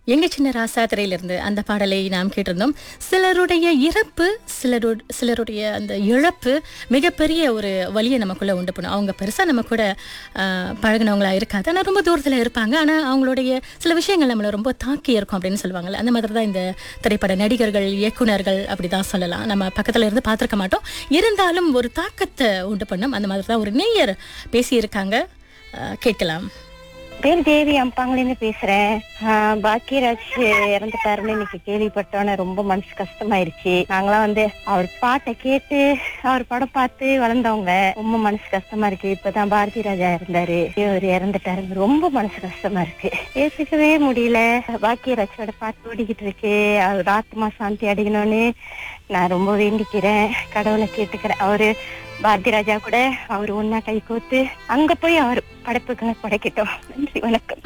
எங்க சின்ன ராசா திரையிலிருந்து அந்த பாடலை நாம் கேட்டிருந்தோம் சிலருடைய இறப்பு சிலரு சிலருடைய அந்த இழப்பு மிகப்பெரிய ஒரு வழியை நமக்குள்ள உண்டு பண்ணும் அவங்க பெருசா நம்ம கூட ஆஹ், பழகுனவங்களா இருக்காது ஆனா ரொம்ப தூரத்துல இருப்பாங்க ஆனா அவங்களுடைய சில விஷயங்கள் நம்மளை ரொம்ப தாக்கி இருக்கும் அப்படின்னு சொல்லுவாங்கல்ல அந்த மாதிரி தான் இந்த திரைப்பட நடிகர்கள் இயக்குனர்கள் அப்படிதான் சொல்லலாம் நம்ம பக்கத்துல இருந்து பார்த்திருக்க மாட்டோம் இருந்தாலும் ஒரு தாக்கத்தை உண்டு பண்ணும் அந்த மாதிரி தான் ஒரு நேயர் பேசியிருக்காங்க ஆஹ், கேட்கலாம் பேர் தேவி அம்பாங்கலேருந்து பேசுறேன் ஆஹ் பாக்கியராஜ் இறந்துட்டாருன்னு இன்னைக்கு கேள்விப்பட்டோன்னே ரொம்ப மனசு கஷ்டமாயிருச்சு நாங்களாம் வந்து அவர் பாட்டை கேட்டு அவர் படம் பார்த்து வளர்ந்தவங்க ரொம்ப மனசு கஷ்டமா இருக்கு இப்பதான் பாரதி ராஜா இருந்தாரு இவர் இறந்துட்டாரு ரொம்ப மனசு கஷ்டமா இருக்கு ஏத்துக்கவே முடியல பாக்கியராஜோட பாட்டு ஓடிக்கிட்டு இருக்கு அவர் ஆத்மா சாந்தி அடையணும்னு நான் ரொம்ப வேண்டிக்கிறேன் கடவுளை கேட்டுக்கிறேன் அவரு பாரதி ராஜா கூட அவர் ஒன்னா கை கோத்து அங்க போய் அவர் படைப்புகளை படைக்கட்டும் நன்றி வணக்கம்